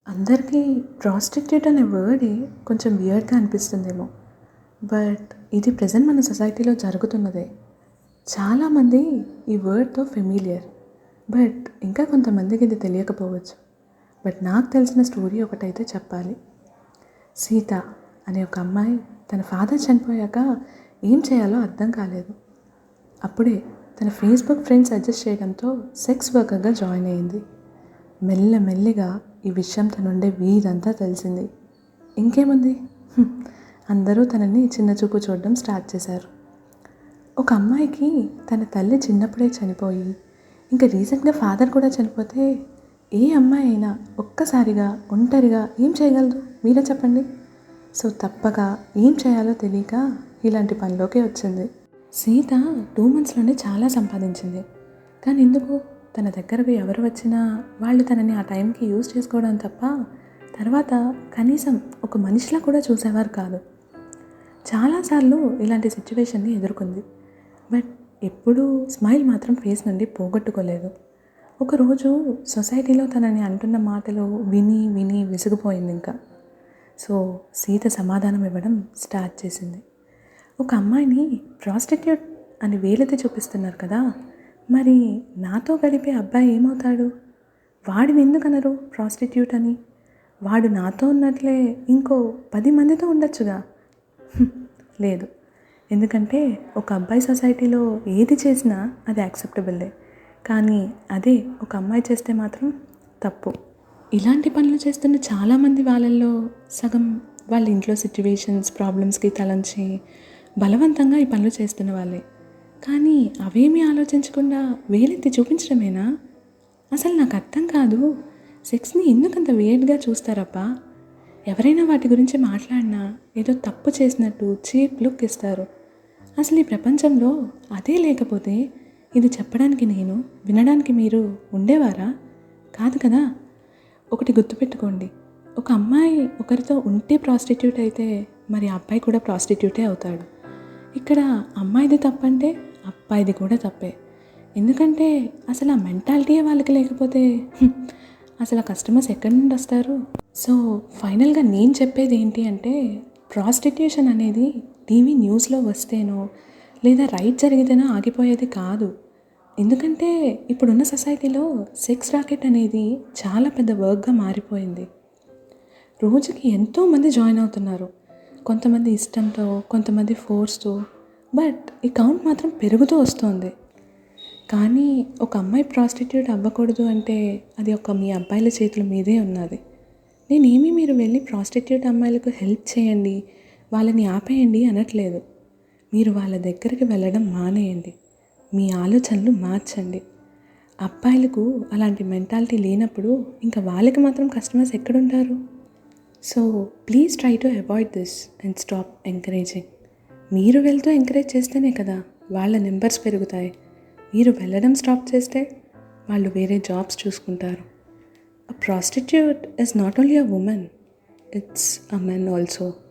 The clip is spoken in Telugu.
అందరికీ ప్రాస్టిట్యూట్ అనే వర్డే కొంచెం వియర్డ్గా అనిపిస్తుందేమో బట్ ఇది ప్రజెంట్ మన సొసైటీలో జరుగుతున్నదే చాలామంది ఈ వర్డ్తో ఫెమిలియర్ బట్ ఇంకా కొంతమందికి ఇది తెలియకపోవచ్చు బట్ నాకు తెలిసిన స్టోరీ ఒకటైతే చెప్పాలి సీత అనే ఒక అమ్మాయి తన ఫాదర్ చనిపోయాక ఏం చేయాలో అర్థం కాలేదు అప్పుడే తన ఫేస్బుక్ ఫ్రెండ్స్ సజెస్ట్ చేయడంతో సెక్స్ వర్కర్గా జాయిన్ అయింది మెల్ల మెల్లిగా ఈ విషయం తనుండే వీధంతా తెలిసింది ఇంకేముంది హ్మ్. అందరూ తనని చిన్న చూపు చూడడం స్టార్ట్ చేశారు ఒక అమ్మాయికి తన తల్లి చిన్నప్పుడే చనిపోయి ఇంకా రీసెంట్గా ఫాదర్ కూడా చనిపోతే ఏ అమ్మాయి అయినా ఒక్కసారిగా ఒంటరిగా ఏం చేయగలదు మీరే చెప్పండి సో తప్పక ఏం చేయాలో తెలియక ఇలాంటి పనిలోకి వచ్చింది సీత టూ మంత్స్లోనే చాలా సంపాదించింది కానీ ఎందుకు తన దగ్గరకు ఎవరు వచ్చినా వాళ్ళు తనని ఆ టైంకి యూజ్ చేసుకోవడం తప్ప తర్వాత కనీసం ఒక మనిషిలా కూడా చూసేవారు కాదు చాలాసార్లు ఇలాంటి సిచ్యువేషన్ని ఎదుర్కొంది బట్ ఎప్పుడూ స్మైల్ మాత్రం ఫేస్ నుండి పోగొట్టుకోలేదు ఒకరోజు సొసైటీలో తనని అంటున్న మాటలు విని విని విసిగిపోయింది ఇంకా సో సీత సమాధానం ఇవ్వడం స్టార్ట్ చేసింది ఒక అమ్మాయిని ప్రాస్టిట్యూట్ అని వేలెత్తి చూపిస్తున్నారు కదా మరి నాతో గడిపే అబ్బాయి ఏమవుతాడు వాడిని ఎందుకనరు ప్రాస్టిట్యూట్ అని వాడు నాతో ఉన్నట్లే ఇంకో పది మందితో ఉండొచ్చుగా హ్మ్, లేదు ఎందుకంటే ఒక అబ్బాయి సొసైటీలో ఏది చేసినా అది యాక్సెప్టబుల్లే కానీ అదే ఒక అమ్మాయి చేస్తే మాత్రం తప్పు ఇలాంటి పనులు చేస్తున్న చాలామంది వాళ్ళల్లో సగం వాళ్ళ ఇంట్లో సిచ్యువేషన్స్ ప్రాబ్లమ్స్కి తలంచి బలవంతంగా ఈ పనులు చేస్తున్న వాళ్ళే కానీ అవేమీ ఆలోచించకుండా వేలెత్తి చూపించడమేనా అసలు నాకు అర్థం కాదు సెక్స్ని ఎందుకంత వేర్డ్గా చూస్తారప్పా ఎవరైనా వాటి గురించి మాట్లాడినా ఏదో తప్పు చేసినట్టు చీప్ లుక్ ఇస్తారు అసలు ఈ ప్రపంచంలో అదే లేకపోతే ఇది చెప్పడానికి నేను వినడానికి మీరు ఉండేవారా కాదు కదా ఒకటి గుర్తుపెట్టుకోండి ఒక అమ్మాయి ఒకరితో ఉంటే ప్రాస్టిట్యూట్ అయితే మరి ఆ అబ్బాయి కూడా ప్రాస్టిట్యూటే అవుతాడు ఇక్కడ అమ్మాయిది తప్పంటే అబ్బాయిది కూడా తప్పే ఎందుకంటే అసలు ఆ మెంటాలిటీయే వాళ్ళకి లేకపోతే హ్మ్, అసలు ఆ కస్టమర్స్ ఎక్కడి నుండి వస్తారు సో ఫైనల్గా నేను చెప్పేది ఏంటి అంటే ప్రాస్టిట్యూషన్ అనేది టీవీ న్యూస్లో వస్తేనో లేదా రైట్ జరిగితేనో ఆగిపోయేది కాదు ఎందుకంటే ఇప్పుడున్న సొసైటీలో సెక్స్ రాకెట్ అనేది చాలా పెద్ద వర్క్గా మారిపోయింది రోజుకి ఎంతోమంది జాయిన్ అవుతున్నారు కొంతమంది ఇష్టంతో కొంతమంది ఫోర్స్తో బట్ ఈ కౌంట్ మాత్రం పెరుగుతూ వస్తుంది కానీ ఒక అమ్మాయి ప్రాస్టిట్యూట్ అవ్వకూడదు అంటే అది ఒక మీ అబ్బాయిల చేతుల మీదే ఉన్నది నేనేమి మీరు వెళ్ళి ప్రాస్టిట్యూట్ అమ్మాయిలకు హెల్ప్ చేయండి వాళ్ళని ఆపేయండి అనట్లేదు మీరు వాళ్ళ దగ్గరికి వెళ్ళడం మానేయండి మీ ఆలోచనలు మార్చండి అబ్బాయిలకు అలాంటి మెంటాలిటీ లేనప్పుడు ఇంకా వాళ్ళకి మాత్రం కస్టమర్స్ ఎక్కడుంటారు so please try to avoid this and stop encouraging మీరు వెళ్తూ ఎంకరేజ్ చేస్తేనే కదా వాళ్ళ నెంబర్స్ పెరుగుతాయి మీరు వెళ్ళడం స్టాప్ చేస్తే వాళ్ళు వేరే జాబ్స్ చూసుకుంటారు a prostitute is not only a women it's a men also